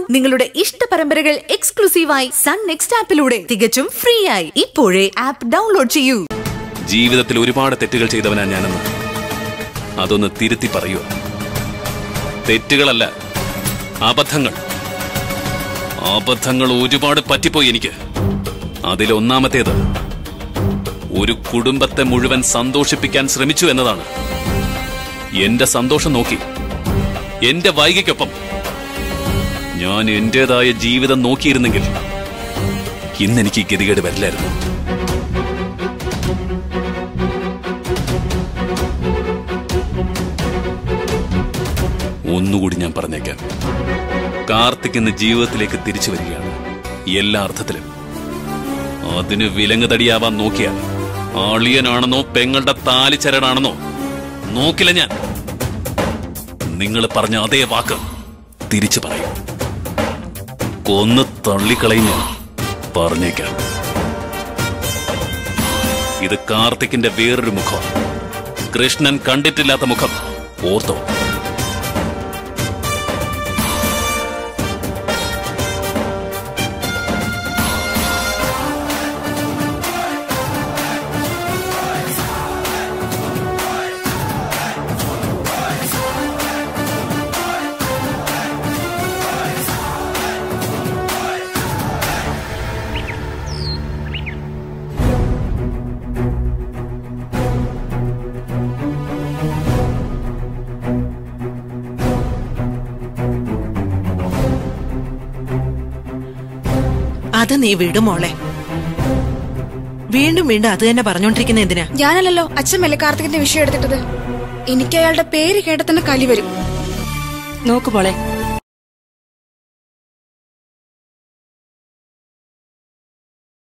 നിങ്ങളുടെ ഇഷ്ട പരമ്പരകൾ എക്സ്ക്ലൂസീവായി സൺ നെക്സ്റ്റ് ആപ്പിലൂടെ തികച്ചും ഫ്രീ ആയി ഇപ്പോഴേ ആപ്പ് ഡൗൺലോഡ് ചെയ്യൂ ജീവിതത്തിൽ ഒരുപാട് തെറ്റുകൾ ചെയ്തവനാ ഞാനെന്ന് അതൊന്ന് തിരുത്തി പറയുക തെറ്റുകളല്ല അബദ്ധങ്ങൾ അബദ്ധങ്ങൾ ഒരുപാട് പറ്റിപ്പോയി എനിക്ക് അതിലൊന്നാമത്തേത് ഒരു കുടുംബത്തെ മുഴുവൻ സന്തോഷിപ്പിക്കാൻ ശ്രമിച്ചു എന്നതാണ് എന്റെ സന്തോഷം നോക്കി എന്റെ വൈകിക്കൊപ്പം ഞാൻ എന്റേതായ ജീവിതം നോക്കിയിരുന്നെങ്കിൽ ഇന്നെനിക്ക് ഈ ഗതികേട് വരില്ലായിരുന്നു ഒന്നുകൂടി ഞാൻ പറഞ്ഞേക്കാം കാർത്തിക് ഇന്ന് ജീവിതത്തിലേക്ക് തിരിച്ചു വരികയാണ് എല്ലാ അർത്ഥത്തിലും അതിന് വിലങ്ങുതടിയാവാൻ നോക്കിയാൽ ആളിയനാണെന്നോ പെങ്ങളുടെ താലിച്ചരടാണെന്നോ നോക്കില്ല ഞാൻ നിങ്ങൾ പറഞ്ഞ അതേ വാക്ക് തിരിച്ചു പറയും കൊന്ന് തള്ളിക്കളയും ഞാൻ പറഞ്ഞേക്കാം ഇത് കാർത്തിക്കിന്റെ വേറൊരു മുഖം കൃഷ്ണൻ കണ്ടിട്ടില്ലാത്ത മുഖം ഓർത്തോ അത് നീ വിടും മോളെ വീണ്ടും വീണ്ടും അത് തന്നെ പറഞ്ഞോണ്ടിരിക്കുന്ന എന്തിനാ ഞാനല്ലല്ലോ അച്ഛൻ മെല്ലെ കാർത്തികിന്റെ വിഷയം എടുത്തിട്ടത് എനിക്ക് അയാളുടെ പേര് കേട്ട തന്നെ കലി വരും നോക്ക് പോളെ